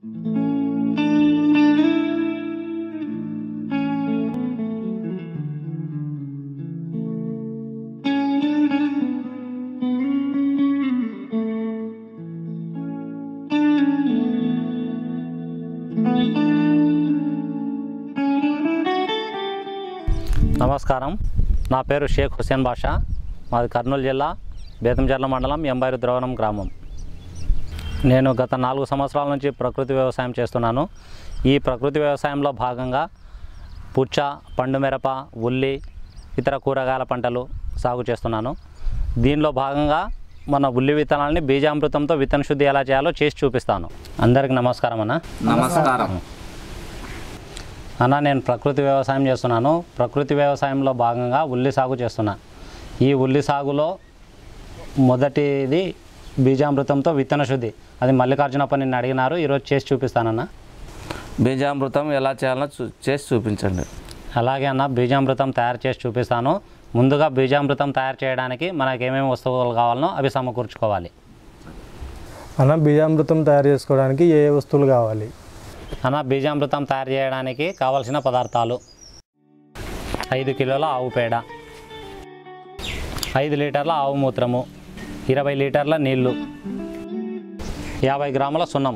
నమస్కారం నా పేరు షేక్ హుసేన్ బాషా మాది కర్నూలు జిల్లా బేతంచెర్ల మండలం ఎంబైరు ద్రవణం గ్రామం నేను గత నాలుగు సంవత్సరాల నుంచి ప్రకృతి వ్యవసాయం చేస్తున్నాను ఈ ప్రకృతి వ్యవసాయంలో భాగంగా పుచ్చ పండు మిరప ఉల్లి ఇతర కూరగాయల పంటలు సాగు చేస్తున్నాను దీనిలో భాగంగా మన ఉల్లి విత్తనాలని బీజామృతంతో విత్తన శుద్ధి ఎలా చేయాలో చేసి చూపిస్తాను అందరికీ నమస్కారం అన్న నమస్కారం అన్న నేను ప్రకృతి వ్యవసాయం చేస్తున్నాను ప్రకృతి వ్యవసాయంలో భాగంగా ఉల్లి సాగు చేస్తున్నా ఈ ఉల్లి సాగులో మొదటిది బీజామృతంతో విత్తన శుద్ధి అది మల్లికార్జునప్ప నిన్ను అడిగినారు ఈరోజు చేసి చూపిస్తానన్న బీజామృతం ఎలా చేయాలో చూ చేసి చూపించండి అలాగే అన్న బీజామృతం తయారు చేసి చూపిస్తాను ముందుగా బీజామృతం తయారు చేయడానికి మనకి ఏమేమి వస్తువులు కావాలనో అవి సమకూర్చుకోవాలి అన్న బీజామృతం తయారు చేసుకోవడానికి ఏ ఏ వస్తువులు కావాలి అన్న బీజామృతం తయారు చేయడానికి కావలసిన పదార్థాలు ఐదు కిలోల ఆవు పేడ ఐదు లీటర్ల ఆవు మూత్రము ఇరవై లీటర్ల నీళ్లు యాభై గ్రాముల సున్నం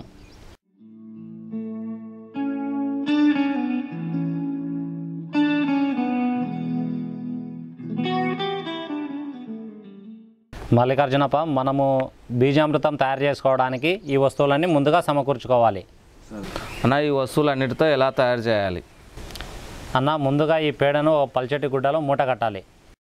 మల్లికార్జునప్ప మనము బీజామృతం తయారు చేసుకోవడానికి ఈ వస్తువులన్నీ ముందుగా సమకూర్చుకోవాలి అన్న ఈ వస్తువులన్నిటితో ఎలా తయారు చేయాలి అన్న ముందుగా ఈ పేడను ఓ పల్చటి గుడ్డలో మూట కట్టాలి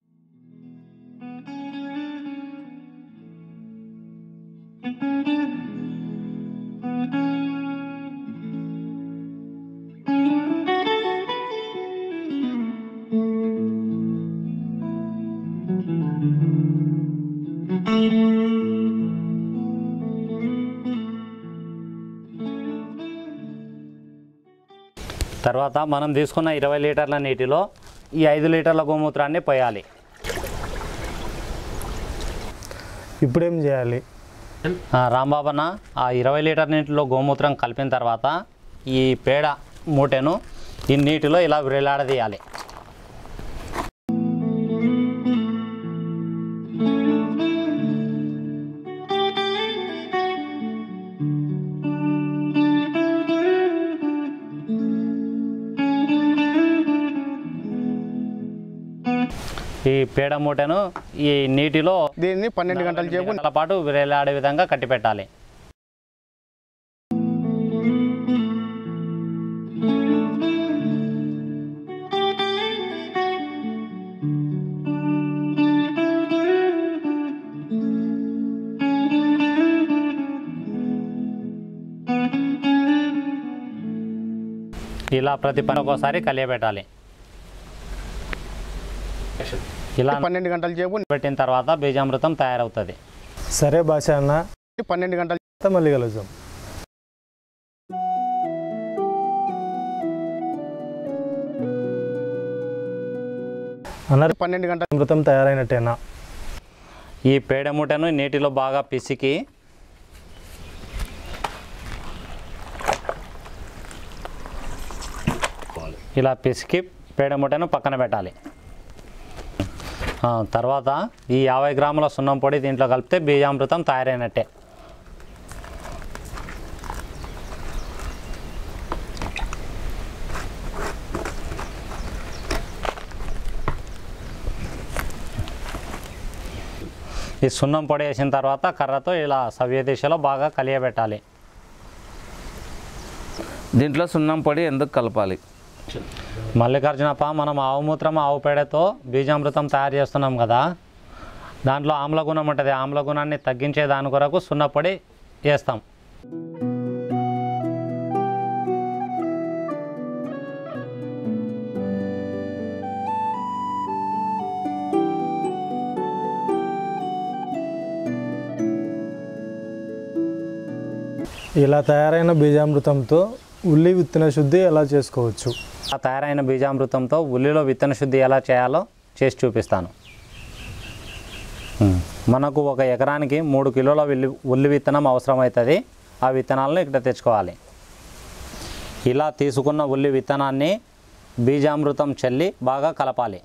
తర్వాత మనం తీసుకున్న ఇరవై లీటర్ల నీటిలో ఈ ఐదు లీటర్ల గోమూత్రాన్ని పోయాలి ఇప్పుడేం చేయాలి ఆ, రాంబాబన్న ఆ ఇరవై లీటర్ నీటిలో గోమూత్రం కలిపిన తర్వాత ఈ పేడ మూటెను ఈ నీటిలో ఇలా వేలాడదీయాలి ఈ పేడ మూటను ఈ నీటిలో దీన్ని పన్నెండు గంటల సేపు గంటల పాటు వేలాడే విధంగా కట్టిపెట్టాలి ఇలా ప్రతి పని ఒక్కోసారి కలియబెట్టాలి ఇలా పన్నెండు గంటల సేపు పెట్టిన తర్వాత బీజామృతం తయారవుతుంది సరే భాష అన్న పన్నెండు గంటల తర్వాత మళ్ళీ కలుద్దాం అన్నారు పన్నెండు గంటల అమృతం తయారైనట్టేనా ఈ పేడ మూటను నీటిలో బాగా పిసికి ఇలా పిసికి పేడ మూటను పక్కన పెట్టాలి ఆ, తర్వాత ఈ యాభై గ్రాముల సున్నం పొడి దీంట్లో కలిపితే బీజామృతం తయారైనట్టే ఈ సున్నం పొడి వేసిన తర్వాత కర్రతో ఇలా సవ్య దిశలో బాగా కలియబెట్టాలి దీంట్లో సున్నం పొడి ఎందుకు కలపాలి మల్లికార్జునప్ప మనం ఆవు మూత్రం ఆవు పేడతో బీజామృతం తయారు చేస్తున్నాం కదా దాంట్లో ఆమ్ల గుణం ఉంటుంది ఆమ్ల గుణాన్ని తగ్గించే దాని కొరకు సున్నపొడి వేస్తాం ఇలా తయారైన బీజామృతంతో ఉల్లి విత్తన శుద్ధి ఎలా చేసుకోవచ్చు ఆ తయారైన బీజామృతంతో ఉల్లిలో విత్తన శుద్ధి ఎలా చేయాలో చేసి చూపిస్తాను ఉమ్. మనకు ఒక ఎకరానికి మూడు కిలోల ఉల్లి ఉల్లి విత్తనం అవసరమవుతుంది ఆ విత్తనాలను ఇక్కడ తెచ్చుకోవాలి ఇలా తీసుకున్న ఉల్లి విత్తనాన్ని బీజామృతం చల్లి బాగా కలపాలి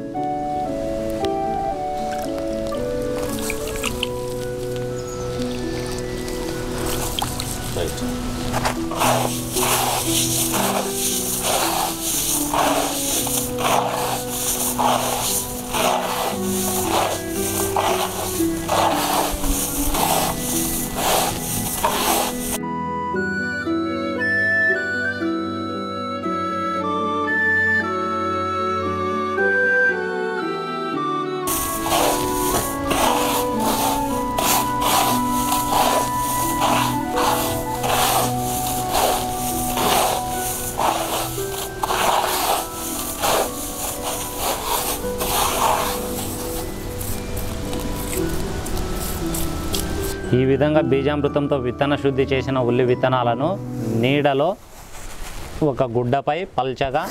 ఈ విధంగా బీజామృతంతో విత్తన శుద్ధి చేసిన ఉల్లి విత్తనాలను నీడలో ఒక గుడ్డపై పల్చగా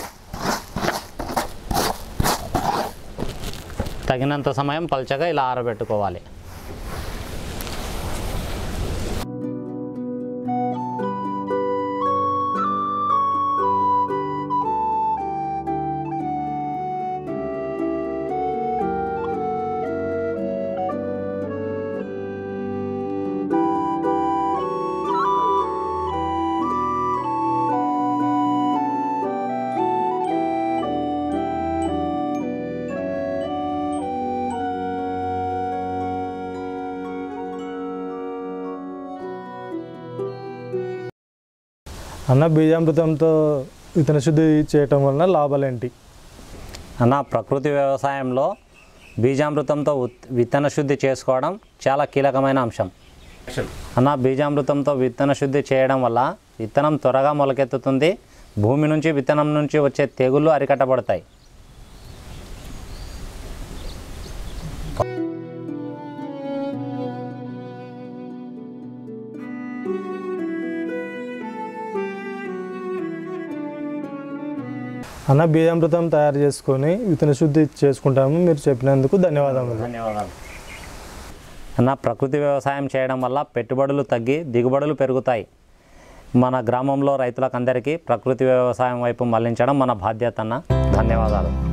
తగినంత సమయం పల్చగా ఇలా ఆరబెట్టుకోవాలి అన్న బీజామృతంతో విత్తన శుద్ధి చేయటం వలన లాభాలేంటి అన్న ప్రకృతి వ్యవసాయంలో బీజామృతంతో ఉత్- విత్తన శుద్ధి చేసుకోవడం చాలా కీలకమైన అంశం అన్న బీజామృతంతో విత్తన శుద్ధి చేయడం వల్ల విత్తనం త్వరగా మొలకెత్తుతుంది భూమి నుంచి విత్తనం నుంచి వచ్చే తెగుళ్ళు అరికట్టబడతాయి అన్న బీజామృతం తయారు చేసుకొని విత్తన శుద్ధి చేసుకుంటాము మీరు చెప్పినందుకు ధన్యవాదములు ధన్యవాదాలు అన్న ప్రకృతి వ్యవసాయం చేయడం వల్ల పెట్టుబడులు తగ్గి దిగుబడులు పెరుగుతాయి మన గ్రామంలో రైతులకందరికీ ప్రకృతి వ్యవసాయం వైపు మళ్లించడం మన బాధ్యత అన్న ధన్యవాదాలు